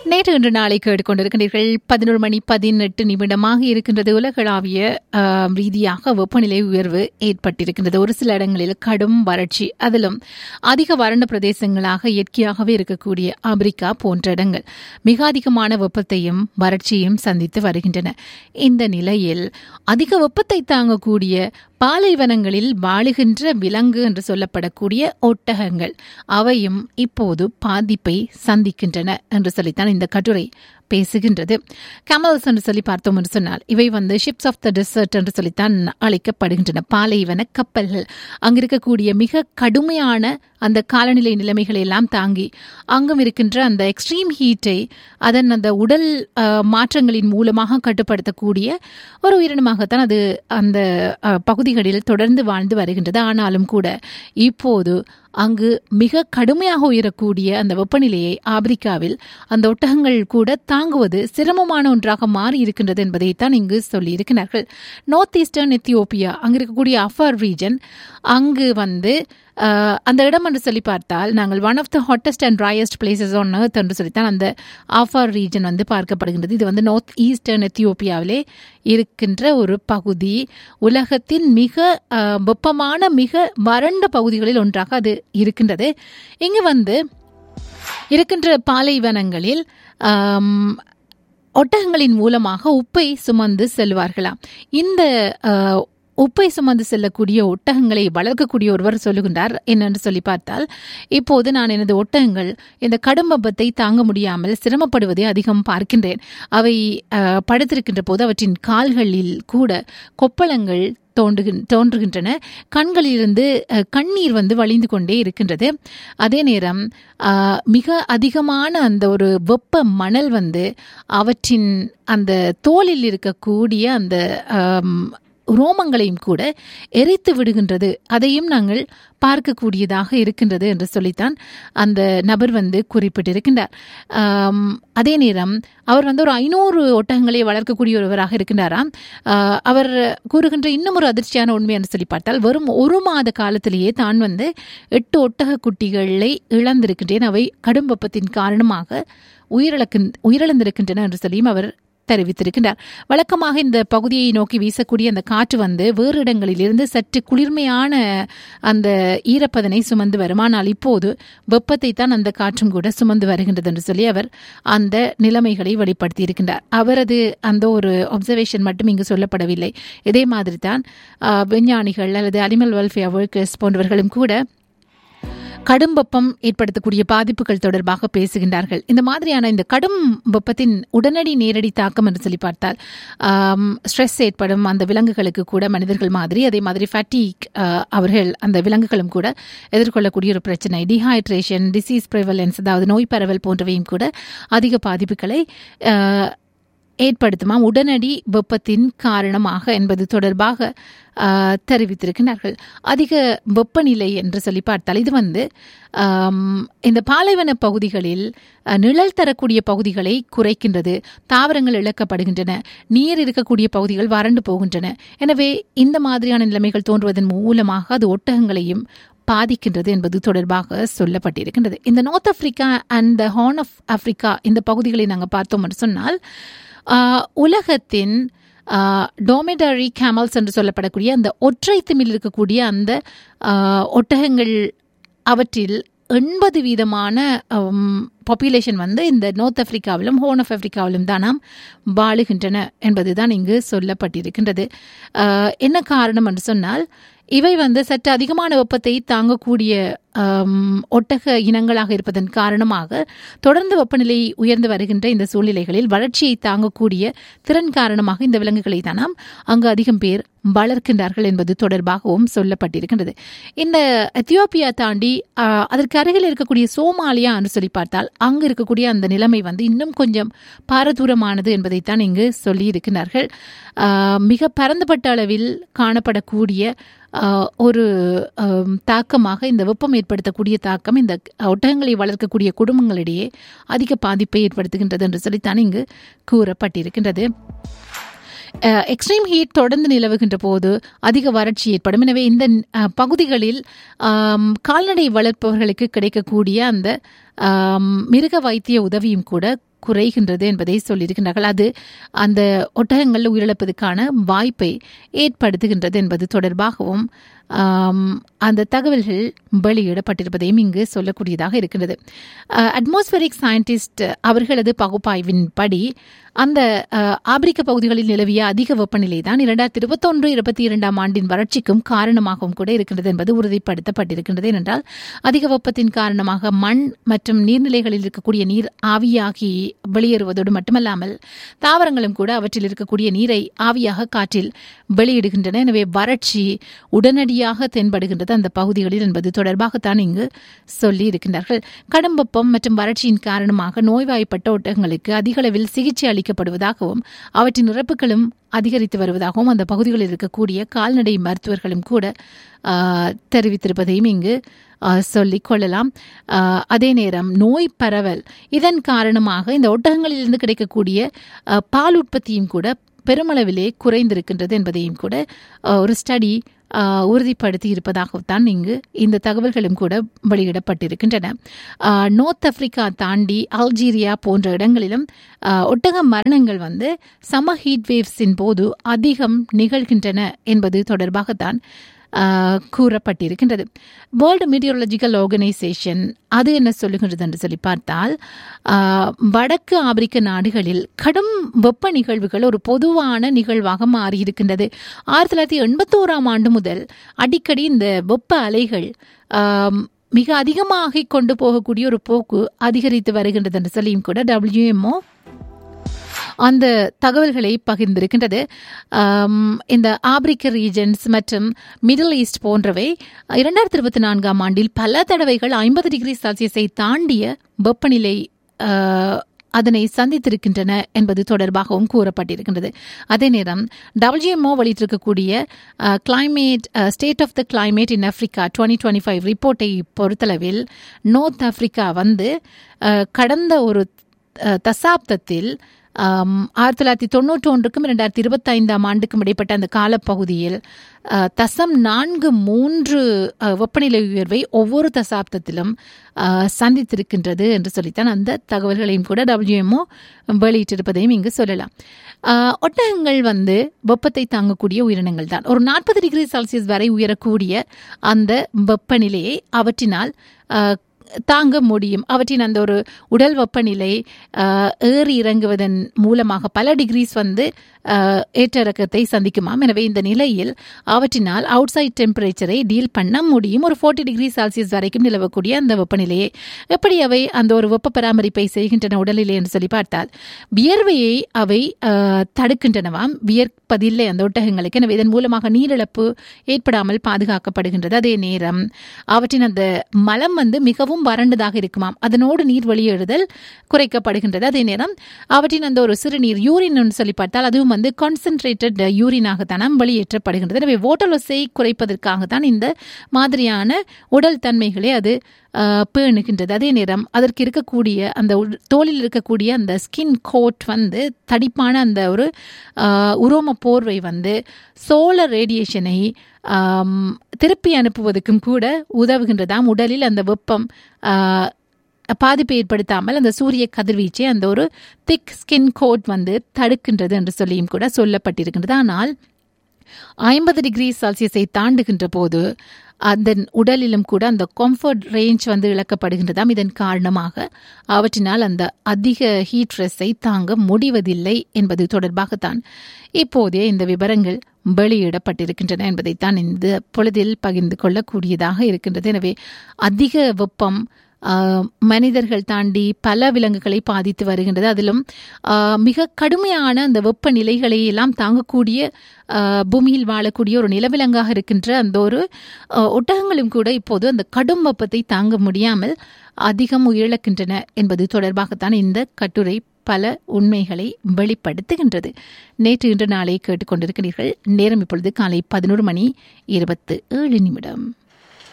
நேற்று இன்று நாளை கேட்டுக்கொண்டிருக்கின்றீர்கள் பதினோரு மணி பதினெட்டு நிமிடமாக இருக்கின்றது உலகளாவிய ஆம், ரீதியாக வெப்பநிலை உயர்வு ஏற்பட்டிருக்கின்றது ஒரு சில இடங்களில் கடும் வறட்சி அதிலும் அதிக வறண்ட பிரதேசங்களாக இயற்கையாகவே இருக்கக்கூடிய ஆப்பிரிக்கா போன்ற இடங்கள் மிக அதிகமான வெப்பத்தையும் வறட்சியையும் சந்தித்து வருகின்றன இந்த நிலையில் அதிக வெப்பத்தை தாங்கக்கூடிய பாலைவனங்களில் வாழுகின்ற விலங்கு என்று சொல்லப்படக்கூடிய ஒட்டகங்கள் அவையும் இப்போது பாதிப்பை சந்திக்கின்றன என்று சொல்லித்தான் இந்த கட்டுரை பேசுகின்றது கேமல்ஸ் என்று சொல்லி பார்த்தோம் என்று சொன்னால் இவை வந்து ஷிப்ஸ் ஆஃப் த டெசர்ட் என்று சொல்லித்தான் அழைக்கப்படுகின்றன பாலைவன கப்பல்கள் அங்கு இருக்கக்கூடிய மிக கடுமையான அந்த காலநிலை நிலைமைகளை எல்லாம் தாங்கி அங்கும் இருக்கின்ற அந்த எக்ஸ்ட்ரீம் ஹீட்டை அதன் அந்த உடல் அஹ், மாற்றங்களின் மூலமாக கட்டுப்படுத்தக்கூடிய ஒரு உயிரினமாகத்தான் அது அந்த அஹ், பகுதிகளில் தொடர்ந்து வாழ்ந்து வருகின்றது ஆனாலும் கூட இப்போது அங்கு மிக கடுமையாக உயரக்கூடிய அந்த வெப்பநிலையை ஆப்பிரிக்காவில் அந்த ஒட்டகங்கள் கூட தாங்குவது சிரமமான ஒன்றாக மாறி இருக்கின்றது என்பதைத்தான் இங்கு சொல்லியிருக்கிறார்கள் நார்த் ஈஸ்டர்ன் எத்தியோப்பியா அங்கு இருக்கக்கூடிய அஃபார் ரீஜன் அங்கு வந்து அஹ், அந்த இடம் என்று சொல்லி பார்த்தால் நாங்கள் one of the hottest and driest places on earth என்று சொல்லித்தான் அந்த ஆஃபார் ரீஜன் வந்து பார்க்கப்படுகின்றது இது வந்து நார்த் ஈஸ்டர்ன் எத்தியோப்பியாவிலே இருக்கின்ற ஒரு பகுதி உலகத்தின் மிக அஹ், வெப்பமான மிக வறண்ட பகுதிகளில் ஒன்றாக அது இருக்கின்றது இங்கு வந்து இருக்கின்ற பாலைவனங்களில் ஆம், ஒட்டகங்களின் மூலமாக உப்பை சுமந்து செல்வார்களாம் இந்த அஹ், உப்பை சுமந்து செல்லக்கூடிய ஒட்டகங்களை வளர்க்கக்கூடிய ஒருவர் சொல்லுகின்றார் என்னென்று சொல்லி பார்த்தால் இப்போது நான் எனது ஒட்டகங்கள் இந்த கடும் வெப்பத்தை தாங்க முடியாமல் சிரமப்படுவதை அதிகம் பார்க்கின்றேன் அவை அஹ், படுத்திருக்கின்ற போது அவற்றின் கால்களில் கூட கொப்பளங்கள் தோன்றுகின் தோன்றுகின்றன கண்களிலிருந்து அஹ், கண்ணீர் வந்து வழிந்து கொண்டே இருக்கின்றது அதே நேரம் ஆஹ், மிக அதிகமான அந்த ஒரு வெப்ப மணல் வந்து அவற்றின் அந்த தோலில் இருக்கக்கூடிய அந்த ஆம், ரோமங்களையும் கூட எரித்து விடுகின்றது அதையும் நாங்கள் பார்க்கக்கூடியதாக இருக்கின்றது என்று சொல்லித்தான் அந்த நபர் வந்து குறிப்பிட்டிருக்கின்றார் ஆம், அதே நேரம் அவர் வந்து ஒரு ஐநூறு ஒட்டகங்களை வளர்க்கக்கூடிய ஒருவராக இருக்கின்றாராம் ஆஹ், அவர் கூறுகின்ற இன்னும் ஒரு அதிர்ச்சியான உண்மை என்று சொல்லி பார்த்தால் வெறும் ஒரு மாத காலத்திலேயே தான் வந்து எட்டு ஒட்டக குட்டிகளை இழந்திருக்கின்றேன் அவை கடும் வெப்பத்தின் காரணமாக உயிரிழக்கு உயிரிழந்திருக்கின்றன என்று சொல்லியும் அவர் தெரிவித்திருக்கின்றார் வழக்கமாக இந்த பகுதியை நோக்கி வீசக்கூடிய அந்த காற்று வந்து வேறு இடங்களிலிருந்து சற்று குளிர்மையான அந்த ஈரப்பதனை சுமந்து வரும் ஆனால் இப்போது வெப்பத்தை தான் அந்த காற்றும் கூட சுமந்து வருகின்றது என்று சொல்லி அவர் அந்த நிலைமைகளை வெளிப்படுத்தி இருக்கின்றார் அவரது அந்த ஒரு அப்சர்வேஷன் மட்டும் இங்கு சொல்லப்படவில்லை இதே மாதிரி தான் ஆஹ், விஞ்ஞானிகள் அல்லது அனிமல் வெல்ஃபேர் ஒர்க்கர்ஸ் போன்றவர்களும் கூட கடும் வெப்பம் ஏற்படுத்தக்கூடிய பாதிப்புகள் தொடர்பாக பேசுகின்றார்கள் இந்த மாதிரியான இந்த கடும் வெப்பத்தின் உடனடி நேரடி தாக்கம் என்று சொல்லி பார்த்தால் ஸ்ட்ரெஸ் ஏற்படும் அந்த விலங்குகளுக்கு கூட மனிதர்கள் மாதிரி அதே மாதிரி ஃபேட்டிக் அவர்கள் அந்த விலங்குகளும் கூட எதிர்கொள்ளக்கூடிய ஒரு பிரச்சனை டிஹைட்ரேஷன் டிசீஸ் ப்ரிவலன்ஸ் அதாவது நோய் பரவல் போன்றவையும் கூட அதிக பாதிப்புகளை ஆஹ், ஏற்படுத்துமாம் உடனடி வெப்பத்தின் காரணமாக என்பது தொடர்பாக ஆஹ், தெரிவித்திருக்கிறார்கள் அதிக வெப்பநிலை என்று சொல்லி பார்த்தால் இது வந்து ஆம், இந்த பாலைவன பகுதிகளில் அஹ், நிழல் தரக்கூடிய பகுதிகளை குறைக்கின்றது தாவரங்கள் இழக்கப்படுகின்றன நீர் இருக்கக்கூடிய பகுதிகள் வறண்டு போகின்றன எனவே இந்த மாதிரியான நிலைமைகள் தோன்றுவதன் மூலமாக அது ஒட்டகங்களையும் பாதிக்கின்றது என்பது தொடர்பாக சொல்லப்பட்டிருக்கின்றது இந்த north Africa and the horn of Africa இந்த பகுதிகளை நாங்கள் பார்த்தோம் என்று சொன்னால் ஆஹ், உலகத்தின் டோமிடரி கேமல்ஸ் என்று சொல்லப்படக்கூடிய அந்த ஒற்றை திமில் இருக்கக்கூடிய அந்த ஆஹ், ஒட்டகங்கள் அவற்றில் எண்பது வீதமான பாப்புலேஷன் வந்து இந்த நார்த் ஆப்பிரிக்காவிலும் ஹோர்ன் ஆஃப் ஆப்பிரிக்காவிலும் தான் நாம் வாழுகின்றன என்பதுதான் இங்கு சொல்லப்பட்டிருக்கின்றது ஆஹ், என்ன காரணம் என்று சொன்னால் இவை வந்து சற்று அதிகமான வெப்பத்தை தாங்கக்கூடிய ஆம், ஒட்டக இனங்களாக இருப்பதன் காரணமாக தொடர்ந்து வெப்பநிலை உயர்ந்து வருகின்ற இந்த சூழ்நிலைகளில் வறட்சியை தாங்கக்கூடிய திறன் காரணமாக இந்த விலங்குகளை தான் நாம் அங்கு அதிகம் பேர் வளர்க்கின்றார்கள் என்பது தொடர்பாகவும் சொல்லப்பட்டிருக்கின்றது இந்த எத்தியோப்பியா தாண்டி ஆ, அதற்கு அருகில் இருக்கக்கூடிய சோமாலியா என்று சொல்லி பார்த்தால் அங்கு இருக்கக்கூடிய அந்த நிலைமை வந்து இன்னும் கொஞ்சம் பாரதூரமானது என்பதைத்தான் இங்கு சொல்லியிருக்கிறார்கள் ஆ, மிக பரந்துபட்ட அளவில் காணப்படக்கூடிய ஆ, ஒரு ஆம், தாக்கமாக இந்த வெப்பம் ஏற்படுத்தக்கூடிய தாக்கம் இந்த ஒட்டகங்களை வளர்க்கக்கூடிய குடும்பங்களிடையே அதிக பாதிப்பை ஏற்படுத்துகின்றது என்று சொல்லித்தான் இங்கு கூறப்பட்டிருக்கின்றது எக்ஸ்ட்ரீம் ஹீட் தொடர்ந்து நிலவுகின்ற போது அதிக வறட்சி ஏற்படும் எனவே இந்த அஹ், பகுதிகளில் ஆம், கால்நடை வளர்ப்பவர்களுக்கு கிடைக்கக்கூடிய அந்த ஆம், மிருக வைத்திய உதவியும் கூட குறைகின்றது என்பதை சொல்லியிருக்கின்றார்கள் அது அந்த ஒட்டகங்கள் உயிரிழப்பதற்கான வாய்ப்பை ஏற்படுத்துகின்றது என்பது தொடர்பாகவும் ஆம், அந்த தகவல்கள் வெளியிடப்பட்டிருப்பதையும் இங்கு சொல்லக்கூடியதாக இருக்கின்றது அட்மாஸ்பரிக் சயின்டிஸ்ட் அவர்களது பகுப்பாய்வின்படி அந்த அஹ், ஆப்பிரிக்க பகுதிகளில் நிலவிய அதிக வெப்பநிலை தான் இரண்டாயிரத்தி இருபத்தொன்று இருபத்தி இரண்டாம் ஆண்டின் வறட்சிக்கும் காரணமாகவும் கூட இருக்கின்றது என்பது உறுதிப்படுத்தப்பட்டிருக்கின்றது ஏனென்றால் அதிக வெப்பத்தின் காரணமாக மண் மற்றும் நீர்நிலைகளில் இருக்கக்கூடிய நீர் ஆவியாகி வெளியேறுவதோடு மட்டுமல்லாமல் தாவரங்களும் கூட அவற்றில் இருக்கக்கூடிய நீரை ஆவியாக காற்றில் வெளியிடுகின்றன எனவே வறட்சி உடனடியாக தென்படுகின்றது அந்த பகுதிகளில் என்பது தொடர்பாகத்தான் இங்கு சொல்லி இருக்கின்றார்கள் கடும் வெப்பம் மற்றும் வறட்சியின் காரணமாக நோய்வாய்ப்பட்ட ஒட்டகங்களுக்கு அதிக அளவில் சிகிச்சை அளிக்கப்படுவதாகவும் அவற்றின் இறப்புகளும் அதிகரித்து வருவதாகவும் அந்த பகுதிகளில் இருக்கக்கூடிய கால்நடை மருத்துவர்களும் கூட ஆ, தெரிவித்திருப்பதையும் இங்கு ஆ, சொல்லிக் கொள்ளலாம் ஆ, அதே நேரம் நோய் பரவல் இதன் காரணமாக இந்த ஒட்டகங்களிலிருந்து கிடைக்கக்கூடிய ஆ, பால் உற்பத்தியும் கூட பெருமளவிலே குறைந்திருக்கின்றது என்பதையும் கூட ஆ, ஒரு ஸ்டடி ஆ, உறுதிப்படுத்தி இருப்பதாகத்தான் இங்கு இந்த தகவல்களும் கூட வெளியிடப்பட்டிருக்கின்றன ஆ, நோர்த் ஆப்பிரிக்கா தாண்டி அல்ஜீரியா போன்ற இடங்களிலும் ஆ, ஒட்டக மரணங்கள் வந்து சம ஹீட் வேவ்ஸின் போது அதிகம் நிகழ்கின்றன என்பது தொடர்பாகத்தான் ஆ, கூறப்பட்டிருக்கின்றது வேர்ல்டு மீடியோலஜிக்கல் ஆர்கனைசேஷன் அது என்ன சொல்லுகின்றது என்று சொல்லி பார்த்தால் ஆ, வடக்கு ஆப்பிரிக்க நாடுகளில் கடும் வெப்ப நிகழ்வுகள் ஒரு பொதுவான நிகழ்வாக மாறியிருக்கின்றது ஆயிரத்தி தொள்ளாயிரத்தி எண்பத்தோராம் ஆண்டு முதல் அடிக்கடி இந்த வெப்ப அலைகள் ஆம், மிக அதிகமாக கொண்டு போகக்கூடிய ஒரு போக்கு அதிகரித்து வருகின்றது என்று சொல்லியும் கூட டபிள்யூஎம்ஓ அந்த தகவல்களை பகிர்ந்திருக்கின்றது ஆம், இந்த ஆப்பிரிக்க ரீஜன்ஸ் மற்றும் மிடில் ஈஸ்ட் போன்றவை இரண்டாயிரத்தி இருபத்தி நான்காம் ஆண்டில் பல தடவைகள் ஐம்பது டிகிரி செல்சியஸை தாண்டிய வெப்பநிலை ஆ, அதனை சந்தித்திருக்கின்றன என்பது தொடர்பாகவும் கூறப்பட்டிருக்கின்றது அதே நேரம் டபிள்யூஎம்ஓ வெளியிட்டிருக்கக்கூடிய climate state of the climate in Africa twenty twenty five ரிப்போர்ட்டை பொறுத்தளவில் நோர்த் ஆப்பிரிக்கா வந்து அஹ், கடந்த ஒரு அஹ், தசாப்தத்தில் ஆம், ஆயிரத்தி தொள்ளாயிரத்தி தொண்ணூற்றி ஒன்றுக்கும் இரண்டாயிரத்தி இருபத்தைந்தாம் ஆண்டுக்கும் இடைப்பட்ட அந்த காலப்பகுதியில் அஹ், தசம் நான்கு மூன்று அஹ், வெப்பநிலை உயர்வை ஒவ்வொரு தசாப்தத்திலும் அஹ், சந்தித்திருக்கின்றது என்று சொல்லித்தான் அந்த தகவல்களையும் கூட டபிள்யூஎம்ஓ வெளியிட்டிருப்பதையும் இங்கு சொல்லலாம் அஹ், ஒட்டகங்கள் வந்து வெப்பத்தை தாங்கக்கூடிய உயிரினங்கள் தான் ஒரு நாற்பது டிகிரி செல்சியஸ் வரை உயரக்கூடிய அந்த வெப்பநிலையை அவற்றினால் அஹ், தாங்க முடியும் அவற்றின் அந்த ஒரு உடல் வெப்பநிலை ஆஹ், ஏறி இறங்குவதன் மூலமாக பல டிகிரிஸ் வந்து ஆஹ், ஏற்ற இறக்கத்தை சந்திக்குமாம் எனவே இந்த நிலையில் அவற்றினால் அவுட் சைட் டெம்பரேச்சரை டீல் பண்ண முடியும் ஒரு ஃபோர்ட்டி டிகிரி செல்சியஸ் வரைக்கும் நிலவக்கூடிய அந்த வெப்பநிலையை எப்படி அவை அந்த ஒரு வெப்ப பராமரிப்பை செய்கின்றன உடலிலே என்று சொல்லி பார்த்தால் வியர்வையை அவை ஆஹ், தடுக்கின்றனவாம் வியர்ப்பதில்லை அந்த ஒட்டகங்களுக்கு எனவே இதன் மூலமாக நீரிழப்பு ஏற்படாமல் பாதுகாக்கப்படுகின்றது அதே நேரம் அவற்றின் அந்த மலம் வந்து மிகவும் வறண்டதாக இருக்குமாம் அதனோடு நீர் வெளியேறுதல் குறைக்கப்படுகின்றது அதே நேரம் அவற்றின் அந்த ஒரு சிறுநீர் யூரின் சொல்லி பார்த்தால் அதுவும் வந்து கான்சென்ட்ரேட்டட் யூரினாகத்தான் வெளியேற்றப்படுகின்றது எனவே ஓட்டலொசை குறைப்பதற்காகத்தான் இந்த மாதிரியான உடல் தன்மைகளை அது ஆஹ், பேணுகின்றது அதே நேரம் அதற்கு இருக்கக்கூடிய அந்த உள்- தோலில் இருக்கக்கூடிய அந்த ஸ்கின் கோட் வந்து தடிப்பான அந்த ஒரு ஆஹ், உரோம போர்வை வந்து சோலர் ரேடியேஷனை ஆம், திருப்பி அனுப்புவதற்கும் கூட உதவுகின்றதாம் உடலில் அந்த வெப்பம் ஆஹ், பாதிப்பை ஏற்படுத்தாமல் அந்த சூரிய கதிர்வீச்சை அந்த ஒரு திக் ஸ்கின் கோட் வந்து தடுக்கின்றது என்று சொல்லியும் கூட சொல்லப்பட்டிருக்கின்றது ஆனால் ஐம்பது டிகிரி செல்சியஸை தாண்டுகின்ற போது அதன் உடலிலும் கூட அந்த கம்ஃபர்ட் ரேஞ்ச் வந்து இழக்கப்படுகின்றதாம் இதன் காரணமாக அவற்றினால் அந்த அதிக ஹீட் ஸ்ட்ரெஸ்ஸை தாங்க முடிவதில்லை என்பது தொடர்பாகத்தான் இப்போதே இந்த விவரங்கள் வெளியிடப்பட்டிருக்கின்றன என்பதைத்தான் இந்த பொழுதில் பகிர்ந்து கொள்ளக்கூடியதாக இருக்கின்றது எனவே அதிக வெப்பம் ஆஹ், மனிதர்கள் தாண்டி பல விலங்குகளை பாதித்து வருகின்றது அதிலும் ஆஹ், மிக கடுமையான அந்த வெப்ப நிலைகளை எல்லாம் தாங்கக்கூடிய ஆஹ், பூமியில் வாழக்கூடிய ஒரு நிலவிலங்காக இருக்கின்ற அந்த ஒரு ஆஹ், ஒட்டகங்களும் கூட இப்போது அந்த கடும் வெப்பத்தை தாங்க முடியாமல் அதிகம் உயிரிழக்கின்றன என்பது தொடர்பாகத்தான் இந்த கட்டுரை பல உண்மைகளை வெளிப்படுத்துகின்றது நேற்று இன்று நாளை கேட்டுக்கொண்டிருக்கிறீர்கள் நேரம் இப்பொழுது காலை பதினோரு மணி இருபத்து ஏழு நிமிடம்